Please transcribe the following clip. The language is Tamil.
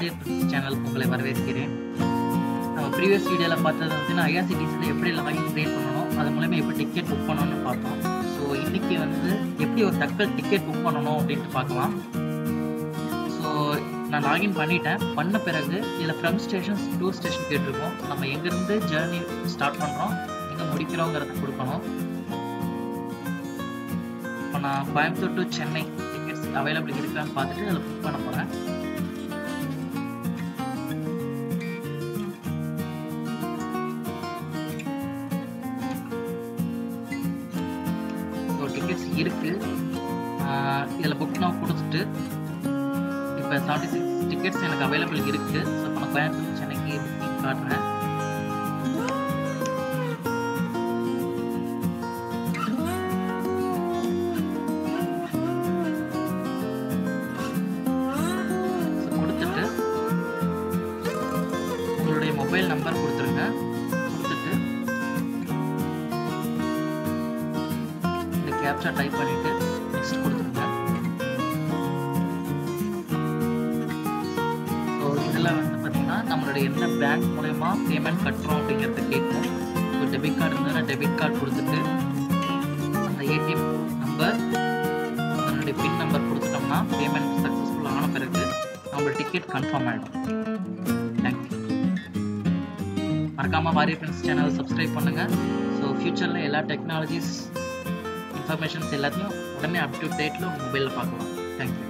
வாரியர் சேனல் உங்களை வரவேற்கிறேன் நம்ம ப்ரீவியஸ் வீடியோவில் பார்த்தது வந்து நான் ஐஆர்சிடிஸில் எப்படி லாகின் க்ரியேட் பண்ணணும் அது மூலயமா எப்படி டிக்கெட் புக் பண்ணணும்னு பார்த்தோம் ஸோ இன்றைக்கி வந்து எப்படி ஒரு தக்கல் டிக்கெட் புக் பண்ணணும் அப்படின்ட்டு பார்க்கலாம் ஸோ நான் லாகின் பண்ணிட்டேன் பண்ண பிறகு இதில் ஃப்ரம் ஸ்டேஷன்ஸ் டூ ஸ்டேஷன் கேட்டிருக்கோம் நம்ம எங்கேருந்து ஜேர்னி ஸ்டார்ட் பண்ணுறோம் எங்கே முடிக்கிறோங்கிறத கொடுக்கணும் இப்போ நான் Coimbatore to Chennai tickets available இருக்கான்னு பார்த்துட்டு அதில் புக் பண்ண போகிறேன் ஸோ டிக்கெட்ஸ் இருக்குது இதில் புக் நான் கொடுத்துட்டு இப்போ செவன்ட்டி சிக்ஸ் டிக்கெட்ஸ் எனக்கு அவைலபிள் இருக்குது ஸோ இப்போ நான் கோயம்புத்தூர் சென்னைக்கு புக்கிங் காட்டுறேன் ஸோ கொடுத்துட்டு உங்களுடைய மொபைல் நம்பர் கொடுத்துருங்க கொடுத்துட்டு இந்த கேப்சா டைப் பண்ணிட்டு நெக்ஸ்ட் கொடுத்துருங்க ஸோ இதில் வந்து பார்த்தீங்கன்னா நம்மளுடைய என்ன பேங்க் மூலயமா பேமெண்ட் கட்டுறோம் அப்படிங்கிறத கேட்கும் இப்போ டெபிட் கார்டு இருந்ததுன்னா டெபிட் கார்டு கொடுத்துட்டு அந்த ஏடிஎம் நம்பர் அதனுடைய பின் நம்பர் கொடுத்துட்டோம்னா பேமெண்ட் சக்ஸஸ்ஃபுல் ஆன பிறகு நம்மளோட டிக்கெட் கன்ஃபார்ம் ஆகிடும் தேங்க்யூ மறக்காமல் வாரியர் ஃப்ரெண்ட்ஸ் சேனலை சப்ஸ்கிரைப் பண்ணுங்கள் ஸோ ஃப்யூச்சரில் எல்லா டெக்னாலஜிஸ் இன்ஃபர்மேஷன்ஸ் எல்லாத்தையும் உடனே அப் டு டேட்டில் உங்கள் மொபைலில் பார்க்கலாம் தேங்க்யூ